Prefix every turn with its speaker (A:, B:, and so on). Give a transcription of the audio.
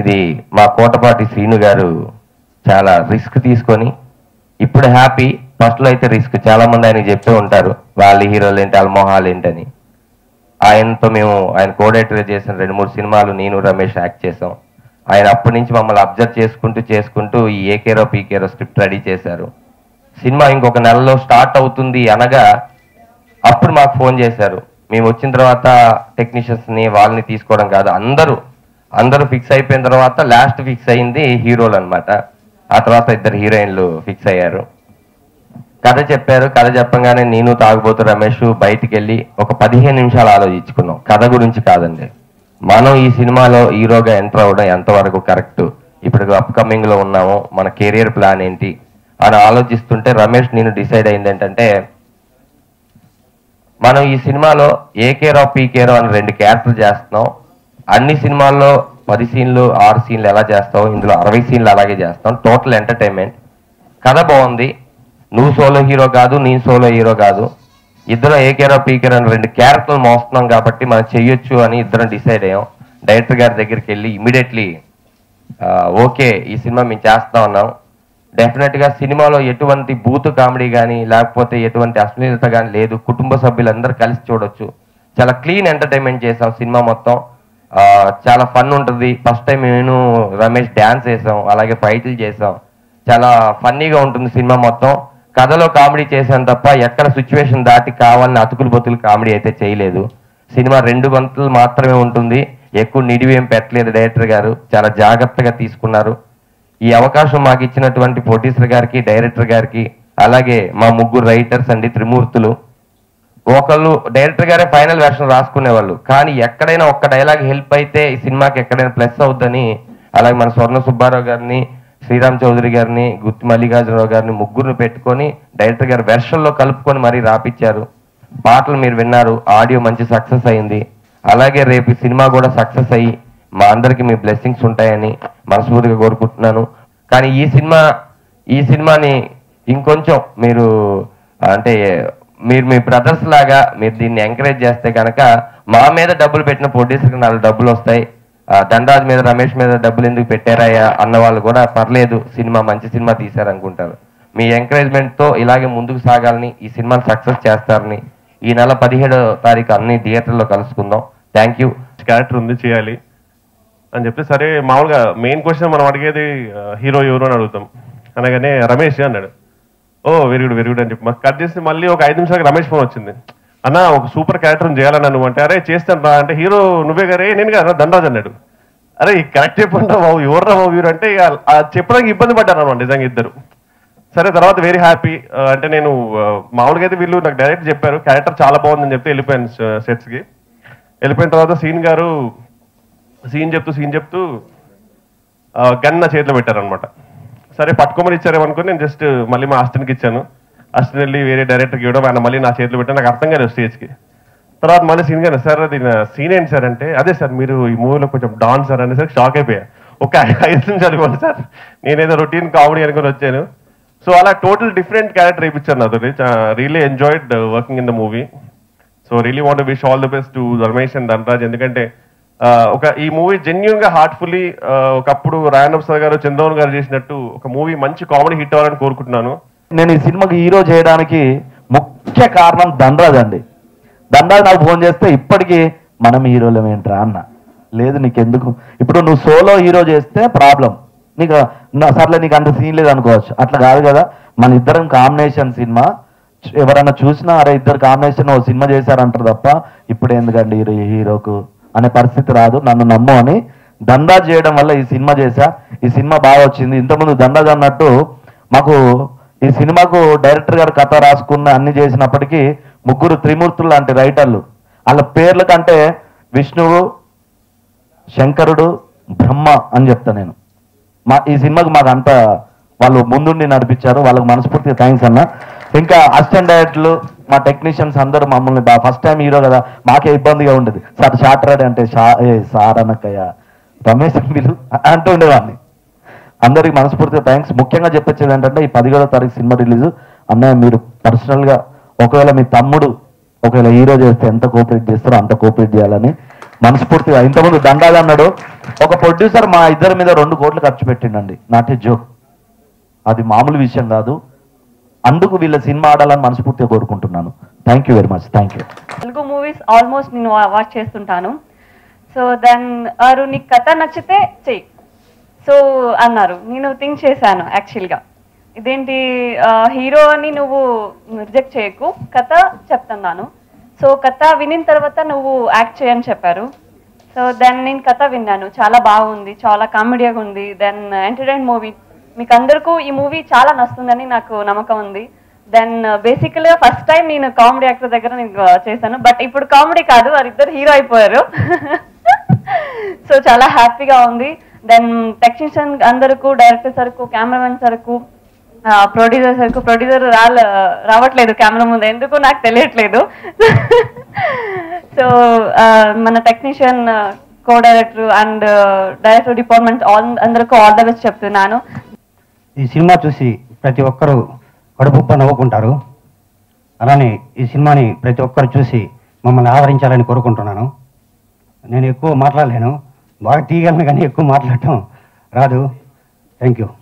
A: ఇది మా కోటపాటి శ్రీను గారు చాలా రిస్క్ తీసుకొని ఇప్పుడు హ్యాపీ ఫస్ట్లో అయితే రిస్క్ చాలా మంది ఆయనకి చెప్తూ ఉంటారు వాళ్ళ హీరోలు ఏంటి వాళ్ళ మొహాలు ఏంటని ఆయనతో మేము ఆయన కోడేటర్ చేసిన రెండు మూడు సినిమాలు నేను రమేష్ యాక్ట్ చేసాం ఆయన అప్పటి నుంచి మమ్మల్ని అబ్జర్వ్ చేసుకుంటూ చేసుకుంటూ ఈ ఏకేరో పీకేరో స్క్రిప్ట్ రెడీ చేశారు సినిమా ఇంకొక నెలలో స్టార్ట్ అవుతుంది అనగా అప్పుడు మాకు ఫోన్ చేశారు మేము వచ్చిన తర్వాత టెక్నీషియన్స్ ని వాళ్ళని తీసుకోవడం కాదు అందరూ అందరూ ఫిక్స్ అయిపోయిన తర్వాత లాస్ట్ ఫిక్స్ అయింది హీరోలు అన్నమాట ఆ తర్వాత ఇద్దరు హీరోయిన్లు ఫిక్స్ అయ్యారు కథ చెప్పారు కథ చెప్పంగానే నేను తాగుబోతు రమేష్ బయటికి వెళ్ళి ఒక పదిహేను నిమిషాలు ఆలోచించుకున్నాం కథ గురించి కాదండి మనం ఈ సినిమాలో హీరోగా ఎంటర్ అవ్వడం ఎంతవరకు కరెక్ట్ ఇప్పుడు అప్కమింగ్ లో ఉన్నాము మన కెరియర్ ప్లాన్ ఏంటి అని ఆలోచిస్తుంటే రమేష్ నేను డిసైడ్ అయింది ఏంటంటే మనం ఈ సినిమాలో ఏకేరో పీకేరో అని రెండు క్యారెక్టర్ చేస్తున్నాం అన్ని సినిమాల్లో పది సీన్లు ఆరు సీన్లు ఎలా చేస్తావు ఇందులో అరవై సీన్లు అలాగే చేస్తాం టోటల్ ఎంటర్టైన్మెంట్ కథ బాగుంది నువ్వు సోలో హీరో కాదు నేను సోలో హీరో కాదు ఇద్దరం ఏకేరో పీకేరో అని రెండు క్యారెక్టర్లు మోస్తున్నాం కాబట్టి మనం చెయ్యొచ్చు అని ఇద్దరం డిసైడ్ అయ్యాం డైరెక్టర్ గారి దగ్గరికి వెళ్ళి ఇమీడియట్లీ ఓకే ఈ సినిమా మేము చేస్తా ఉన్నాం డెఫినెట్ గా సినిమాలో ఎటువంటి బూత్ కామెడీ కానీ లేకపోతే ఎటువంటి అశ్లీలత కానీ లేదు కుటుంబ సభ్యులందరూ కలిసి చూడొచ్చు చాలా క్లీన్ ఎంటర్టైన్మెంట్ చేసాం సినిమా మొత్తం ఆ, చాలా ఫన్ ఉంటుంది ఫస్ట్ టైం నేను రమేష్ డ్యాన్స్ వేసాం అలాగే ఫైట్లు చేసాం చాలా ఫన్నీగా ఉంటుంది సినిమా మొత్తం కథలో కామెడీ చేశాను తప్ప ఎక్కడ సిచ్యువేషన్ దాటి కావాలని అతుకులు బతుకులు కామెడీ అయితే చేయలేదు సినిమా రెండు గంటలు మాత్రమే ఉంటుంది ఎక్కువ నిడివి ఏం పెట్టలేదు డైరెక్టర్ గారు చాలా జాగ్రత్తగా తీసుకున్నారు ఈ అవకాశం మాకు ఇచ్చినటువంటి ప్రొడ్యూసర్ గారికి డైరెక్టర్ గారికి అలాగే మా ముగ్గురు రైటర్స్ అండి త్రిమూర్తులు ఒకళ్ళు డైరెక్టర్ గారే ఫైనల్ వెర్షన్ రాసుకునేవాళ్ళు కానీ ఎక్కడైనా ఒక్క డైలాగ్ హెల్ప్ అయితే ఈ సినిమాకి ఎక్కడైనా ప్లస్ అవుద్దని అలాగే మన స్వర్ణ సుబ్బారావు గారిని శ్రీరామ్ చౌదరి గారిని గుత్తి మల్లికార్జునరావు గారిని ముగ్గురిని పెట్టుకొని డైరెక్టర్ గారు వెర్షన్లో కలుపుకొని మరీ రాపిచ్చారు పాటలు మీరు విన్నారు ఆడియో మంచి సక్సెస్ అయింది అలాగే రేపు ఈ సినిమా కూడా సక్సెస్ అయ్యి మా అందరికి మీ బ్లెస్సింగ్స్ ఉంటాయని మనస్ఫూర్తిగా కోరుకుంటున్నాను కానీ ఈ సినిమా ఈ సినిమాని ఇంకొంచెం మీరు అంటే మీరు మీ బ్రదర్స్ లాగా మీరు దీన్ని ఎంకరేజ్ చేస్తే కనుక మా మీద డబ్బులు పెట్టిన ప్రొడ్యూసర్కి నాలుగు డబ్బులు వస్తాయి ఆ, దండరాజ్ మీద రమేష్ మీద డబ్బులు ఎందుకు పెట్టారయ్యా అన్న వాళ్ళు కూడా పర్లేదు సినిమా మంచి సినిమా తీశారనుకుంటారు మీ ఎంకరేజ్మెంట్ తో ఇలాగే ముందుకు సాగాలని ఈ సినిమాని సక్సెస్ చేస్తారని ఈ నెల పదిహేడో తారీఖు అన్ని థియేటర్లో కలుసుకుందాం థ్యాంక్ యూ
B: క్యారెక్టర్ ఉంది చేయాలి అని చెప్తే సరే మామూలుగా మెయిన్ క్వశ్చన్ మనం అడిగేది హీరో ఎవరు అని అడుగుతాం అనగానే రమేష్ అన్నాడు oh very good very good అని చెప్పి మాకు కట్ చేసి మళ్ళీ ఒక ఐదు నిమిషాలకి రమేష్ ఫోన్ వచ్చింది అన్న ఒక సూపర్ క్యారెక్టర్ చేయాలని నువ్వు అంటే అరే చేస్తాను రా అంటే హీరో నువ్వే గారే నేను కదా దండరాజ్ అన్నాడు అరే కరెక్ట్ చెప్పండి బాబు ఎవర్రా బాబు వీరు అంటే ఇక ఆ చెప్పడానికి ఇబ్బంది పడ్డారు అనమాట నిజంగా ఇద్దరు సరే తర్వాత వెరీ హ్యాపీ అంటే నేను ఆ, మామూలుగా అయితే వీళ్ళు నాకు డైరెక్ట్ చెప్పారు క్యారెక్టర్ చాలా బాగుందని చెప్తే వెళ్ళిపోయాను సెట్స్ కి వెళ్ళిపోయిన తర్వాత సీన్ గారు సీన్ చెప్తూ సీన్ చెప్తూ ఆ, గన్ నా చేతిలో పెట్టారనమాట సరే పట్టుకోమని ఇచ్చారేమనుకుని నేను జస్ట్ మళ్ళీ మా అసిస్టెంట్కి ఇచ్చాను అసిస్టెంట్ వెళ్ళి వేరే డైరెక్టర్కి ఇవ్వడం ఆయన మళ్ళీ నా చేతిలో పెట్టాను నాకు అర్థం కాలేదు స్టేజ్కి తర్వాత మళ్ళీ సీన్ గారు సార్ అది నా సీన్ ఏంటి సార్ అంటే అదే సార్ మీరు ఈ మూవీలో కొంచెం డాన్స్ సార్ అనేసరికి షాక్ అయిపోయా ఒక ఐదు నిమిషాలు ఇవ్వండి సార్ నేనేదో రొటీన్ కామెడీ అనుకుని వచ్చాను సో అలా టోటల్ డిఫరెంట్ క్యారెక్టర్ వేయించారు నాతో really enjoyed working in the movie so really want wish all the best to Ramesh and Dhanraj ఎందుకంటే ఆ, ఒక ఈ మూవీ జెన్యున్ గా హార్ట్ఫుల్లీ ఒకప్పుడు రాయనబ్ సార్ గారు చంద్రబాబు గారు చేసినట్టు ఒక మూవీ మంచి కామెడీ హిట్ అవ్వాలని కోరుకుంటున్నాను
C: నేను ఈ సినిమాకి హీరో చేయడానికి ముఖ్య కారణం దండరాజ్ అండి దండరాజ్ నాకు ఫోన్ చేస్తే ఇప్పటికీ మనం హీరోలం ఏంట్రా అన్న లేదు నీకెందుకు ఇప్పుడు నువ్వు సోలో హీరో చేస్తే ప్రాబ్లం నీకు నా- సర్లే నీకు అంత సీన్ లేదు అనుకోవచ్చు అట్లా కాదు కదా మన ఇద్దరం కాంబినేషన్ సినిమా చు- ఎవరైనా చూసినా అరే ఇద్దరు కాంబినేషన్ ఓ సినిమా చేశారంటారు తప్ప ఇప్పుడు ఎందుకండి హీరో హీరోకు అనే పరిస్థితి రాదు నన్ను నమ్ము అని దండాజ్ చేయడం వల్ల ఈ సినిమా చేశా ఈ సినిమా బాగా వచ్చింది ఇంతకుముందు దండాజ్ అన్నట్టు మాకు ఈ సినిమాకు డైరెక్టర్ గారు కథ రాసుకున్న అన్ని చేసినప్పటికీ ముగ్గురు త్రిమూర్తులు లాంటి రైటర్లు వాళ్ళ పేర్ల కంటే విష్ణువు శంకరుడు బ్రహ్మ అని చెప్తా నేను మా ఈ సినిమాకి మాకు అంత వాళ్ళు ముందుండి నడిపించారు వాళ్ళకి మనస్ఫూర్తిగా థ్యాంక్స్ అన్న ఇంకా అసిస్టెంట్ డైరెక్టర్లు మా టెక్నీషియన్స్ అందరూ మమ్మల్ని ఫస్ట్ టైం హీరో కదా మాకే ఇబ్బందిగా ఉండేది సార్ షార్ట్ రాడ్ అంటే షా ఏ సార్ అనక్కయ్య రమేష్ వీళ్ళు అంటూ ఉండేవాడిని అందరికి మనస్ఫూర్తిగా థ్యాంక్స్ ముఖ్యంగా చెప్పొచ్చేది ఏంటంటే ఈ పదిహేడో తారీఖు సినిమా రిలీజ్ అన్నయ్య మీరు పర్సనల్ గా ఒకవేళ మీ తమ్ముడు ఒకవేళ హీరో చేస్తే ఎంత కోఆపరేట్ చేస్తారో అంత కోఆపరేట్ చేయాలని మనస్ఫూర్తిగా ఇంతకుముందు దండాలు అన్నాడు ఒక ప్రొడ్యూసర్ మా ఇద్దరి మీద రెండు కోట్లు ఖర్చు పెట్టిండండి నాట్ ఏ జోక్ అది మామూలు విషయం కాదు అందుకు వీళ్ళ సినిమా ఆడాలని మనస్ఫూర్తిగా కోరుకుంటున్నాను thank you very much thank you
D: Telugu movies almost నేను వాచ్ చేస్తుంటాను సో దెన్ వారు నీకు కథ నచ్చితే చెయ్యి సో అన్నారు నేను థింక్ చేశాను యాక్చువల్గా ఇదేంటి హీరో అని నువ్వు రిజెక్ట్ చేయకు కథ చెప్తున్నాను సో కథ వినిన తర్వాత నువ్వు యాక్ట్ చేయని చెప్పారు సో దెన్ నేను కథ విన్నాను చాలా బాగుంది చాలా కామెడీగా ఉంది దెన్ ఎంటర్టైన్ మూవీ మీకు అందరికీ ఈ మూవీ చాలా నచ్చుతుందని నాకు నమ్మకం ఉంది దెన్ బేసికల్గా ఫస్ట్ టైం నేను కామెడీ యాక్టర్ దగ్గర నేను uh, చేశాను బట్ ఇప్పుడు కామెడీ కాదు వారిద్దరు హీరో అయిపోయారు సో చాలా హ్యాపీగా ఉంది దెన్ టెక్నీషియన్ అందరకు డైరెక్టర్ సరుకు కెమెరామెన్ సరుకు ప్రొడ్యూసర్ సరుకు ప్రొడ్యూసర్ రాల రావట్లేదు కెమెరా ముందు ఎందుకు నాకు తెలియట్లేదు సో మన technician co director and director department all అందరికీ ఆల్ ద బెస్ట్ చెప్తున్నాను
E: ఈ సినిమా చూసి ప్రతి ఒక్కరూ కడుపుప్ప నవ్వుకుంటారు అలానే ఈ సినిమాని ప్రతి ఒక్కరు చూసి మమ్మల్ని ఆదరించాలని కోరుకుంటున్నాను నేను ఎక్కువ మాట్లాడలేను బాగా తీయగలను కానీ ఎక్కువ మాట్లాడటం రాదు థ్యాంక్ యూ